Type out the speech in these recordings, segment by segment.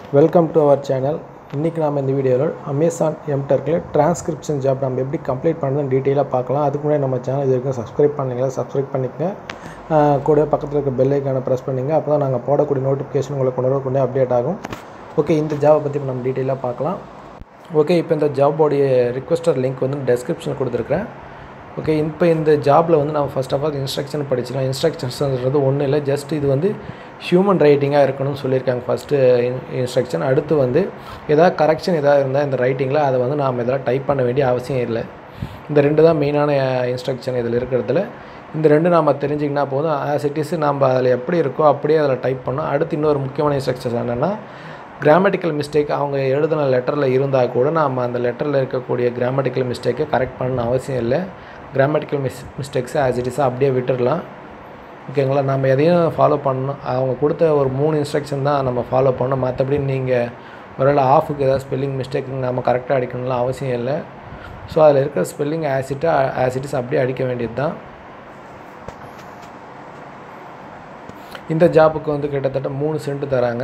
welcome to our channel இன்றைக்கி நாம் இந்த வீடியோவில் அமேசான் எம்டர்க்கில் டிரான்ஸ்கிரிப்ஷன் ஜாப் நம்ம எப்படி கம்ப்ளீட் பண்ணுறதுன்னு டீட்டெயிலாக பார்க்கலாம் அதுக்கு முன்னாடி நம்ம சேனல் இது வரைக்கும் சப்ஸ்கிரைப் பண்ணீங்களா சப்ஸ்கிரைப் பண்ணிக்கங்க ஆஹ் கூட பக்கத்தில் இருக்க பெல் ஐக்கானை ப்ரெஸ் பண்ணிங்க அப்போ தான் நாங்கள் போடக்கூடிய நோட்டிஃபிகேஷன் உங்களுக்கு கொண்டு கொண்டு அப்டேட் ஆகும் ஓகே இந்த ஜாபை பற்றி இப்போ நம்ம டீட்டெயிலாக பார்க்கலாம் ஓகே இப்போ இந்த ஜாபோடைய ரிக்வஸ்டர் லிங்க் வந்து டெஸ்கிரிப்ஷனில் கொடுத்துருக்குறேன் ஓகே இப்போ இந்த ஜாபில் வந்து நம்ம ஃபர்ஸ்ட் ஆஃப் ஆல் இன்ஸ்ட்ரக்ஷன் படிச்சிக்கலாம் இன்ஸ்ட்ரக்ஷன்ஸ்ன்றது ஒன்றும் இல்லை ஜஸ்ட் இது வந்து ஹியூமன் ரைட்டிங்காக இருக்கணும்னு சொல்லியிருக்காங்க ஃபஸ்ட்டு இன்ஸ்ட்ரக்ஷன் அடுத்து வந்து ஏதாவது கரெக்ஷன் ஏதாவது இருந்தால் இந்த ரைட்டிங்கில் அதை வந்து நாம் இதெல்லாம் டைப் பண்ண வேண்டிய அவசியம் இல்லை இந்த ரெண்டு தான் மெயினான இன்ஸ்ட்ரக்ஷன் இதில் இருக்கிறதுல இந்த ரெண்டு நாம் தெரிஞ்சிக்கினா போதும் ஆஸ் இட் இஸ் நம்ம அதில் எப்படி இருக்கோ அப்படியே அதில் டைப் பண்ணோம் அடுத்து இன்னொரு முக்கியமான இன்ஸ்ட்ரக்ஷன் என்னென்னா கிராமட்டிக்கல் மிஸ்டேக் அவங்க எழுதின லெட்டரில் இருந்தால் கூட நாம் அந்த லெட்டரில் இருக்கக்கூடிய கிராமட்டிக்கல் மிஸ்டேக்கை கரெக்ட் பண்ண அவசியம் இல்லை கிராமட்டிக்கல் மிஸ் மிஸ்டேக்ஸை ஆஸ் இட் இஸாக அப்படியே விட்டுடலாம் ஓகேங்களா நம்ம எதையும் ஃபாலோ பண்ணணும் அவங்க கொடுத்த ஒரு மூணு இன்ஸ்ட்ரக்ஷன் தான் நம்ம ஃபாலோ பண்ணணும் மற்றபடி நீங்கள் ஒருவேளை ஆஃபுக்கு ஏதாவது ஸ்பெல்லிங் மிஸ்டேக் நம்ம கரெக்டாக அடிக்கணும்லாம் அவசியம் இல்லை ஸோ அதில் இருக்கிற ஸ்பெல்லிங் ஆசிட்டாக ஆசிட்டிஸ் அப்படியே அடிக்க வேண்டியது தான் இந்த ஜாபுக்கு வந்து கிட்டத்தட்ட மூணு சென்ட் தராங்க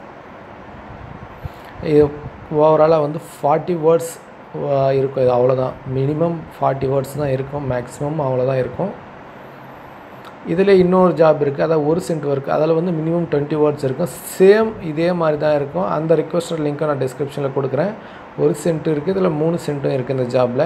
இது ஓவராலாக வந்து ஃபார்ட்டி வேர்ட்ஸ் இருக்கும் இது அவ்வளோதான் மினிமம் ஃபார்ட்டி வேர்ட்ஸ் தான் இருக்கும் மேக்ஸிமம் அவ்வளோதான் இருக்கும் இதில் இன்னொரு ஜாப் இருக்குது அதாவது ஒரு சென்ட் ஒர்க் அதில் வந்து மினிமம் டுவெண்ட்டி வேர்ட்ஸ் இருக்கும் சேம் இதே மாதிரி தான் இருக்கும் அந்த ரிக்வஸ்டர் லிங்க்கை நான் டிஸ்கிரிப்ஷனில் கொடுக்குறேன் ஒரு சென்ட் இருக்குது இதில் மூணு சென்ட்டும் இருக்குது இந்த ஜாபில்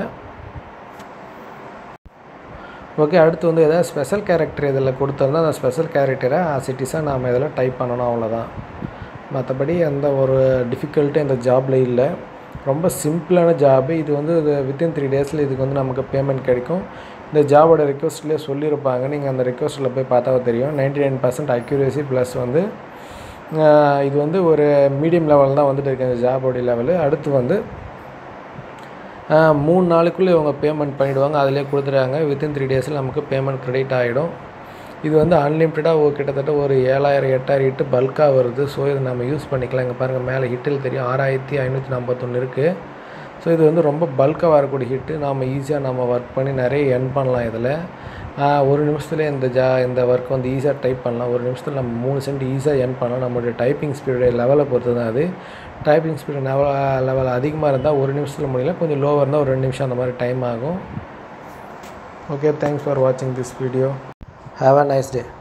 ஓகே அடுத்து வந்து எதாவது ஸ்பெஷல் கேரக்டர் இதில் கொடுத்துருந்தா அந்த ஸ்பெஷல் கேரக்டரை சிட்டிஸாக நாம் இதில் டைப் பண்ணணும் அவ்வளோதான் மற்றபடி எந்த ஒரு டிஃபிகல்ட்டும் இந்த ஜாபில் இல்லை ரொம்ப சிம்பிளான ஜாபு இது வந்து வித்தின் த்ரீ டேஸில் இதுக்கு வந்து நமக்கு பேமெண்ட் கிடைக்கும் இந்த ஜாபோட ரிக்வஸ்ட்லேயே சொல்லியிருப்பாங்க நீங்கள் அந்த ரிக்வஸ்ட்டில் போய் பார்த்தா தெரியும் ninety nine percent accuracy plus வந்து இது வந்து ஒரு மீடியம் லெவல் தான் வந்துட்டு இருக்கு இந்த ஜாபோடைய லெவலு அடுத்து வந்து மூணு நாளுக்குள்ளே இவங்க பேமெண்ட் பண்ணிவிடுவாங்க அதிலே கொடுத்துருவாங்க வித்தின் த்ரீ டேஸில் நமக்கு பேமெண்ட் க்ரெடிட் ஆகிடும் இது வந்து அன்லிமிட்டடாக கிட்டத்தட்ட ஒரு ஏழாயிரம் எட்டாயிரம் ஹிட்டு பல்காக வருது ஸோ இதை நம்ம யூஸ் பண்ணிக்கலாம் இங்கே பாருங்கள் மேலே ஹிட்டில் தெரியும் ஆறாயிரத்தி ஐநூற்றி ஐம்பத்தொன்று இருக்குது ஸோ இது வந்து ரொம்ப பல்காக வரக்கூடிய ஹிட்டு நாம் ஈஸியாக நம்ம ஒர்க் பண்ணி நிறைய எர்ன் பண்ணலாம் இதில் ஒரு நிமிஷத்தில் இந்த ஜா இந்த ஒர்க் வந்து ஈஸியாக டைப் பண்ணலாம் ஒரு நிமிஷத்தில் நம்ம மூணு சென்ட் ஈஸியாக எர்ன் பண்ணலாம் நம்மளுடைய டைப்பிங் ஸ்பீடு லெவலை பொறுத்து தான் அது டைப்பிங் ஸ்பீடு லெவல் லெவல் அதிகமாக இருந்தால் ஒரு நிமிஷத்தில் முடியல கொஞ்சம் லோவாக இருந்தால் ஒரு ரெண்டு நிமிஷம் அந்த மாதிரி டைம் ஆகும் ஓகே தேங்க்ஸ் ஃபார் வாட்சிங் this video have a nice day